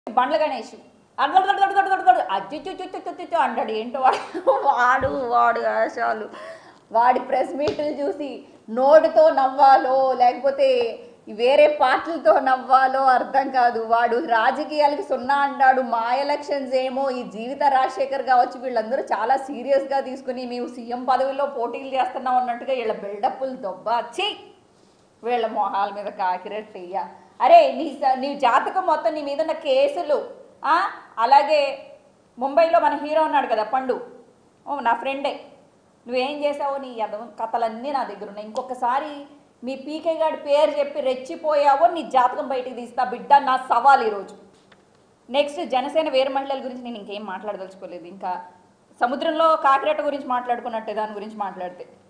బండ్ల గణేష్ అచ్చుచుచుచుచుచు అంటాడు ఏంటో వాడు వాడు వాడు ఆశాలు వాడి ప్రెస్ మీట్లు చూసి నోటితో నవ్వాలో లేకపోతే వేరే పార్టీలతో నవ్వాలో అర్థం కాదు వాడు రాజకీయాలకి సున్నా అంటాడు మా ఎలక్షన్స్ ఏమో ఈ జీవిత రాజశేఖర్ కావచ్చు వీళ్ళందరూ చాలా సీరియస్గా తీసుకుని మేము సీఎం పదవిలో పోటీలు చేస్తున్నాం అన్నట్టుగా వీళ్ళ బిల్డప్లు దొబ్బాచి వీళ్ళ మొహాల మీద కాకిరెట్ చెయ్య అరే నీ స- నీ జాతకం మొత్తం నీ మీద ఉన్న కేసులు ఆ, అలాగే ముంబైలో మన హీరో ఉన్నాడు కదా పండు ఓ నా ఫ్రెండే నువ్వేం చేసావో నీ యదవ కథలన్నీ నా దగ్గర ఉన్నాయి ఇంకొకసారి మీ పీకే గారి పేరు చెప్పి రెచ్చిపోయావో నీ జాతకం బయటికి తీస్తా బిడ్డ నా సవాల్ ఈరోజు నెక్స్ట్ జనసేన వేరు మహిళల గురించి నేను ఇంకేం మాట్లాడదలుచుకోలేదు ఇంకా సముద్రంలో కాకిరెట్ట గురించి మాట్లాడుకున్నట్టే దాని గురించి మాట్లాడితే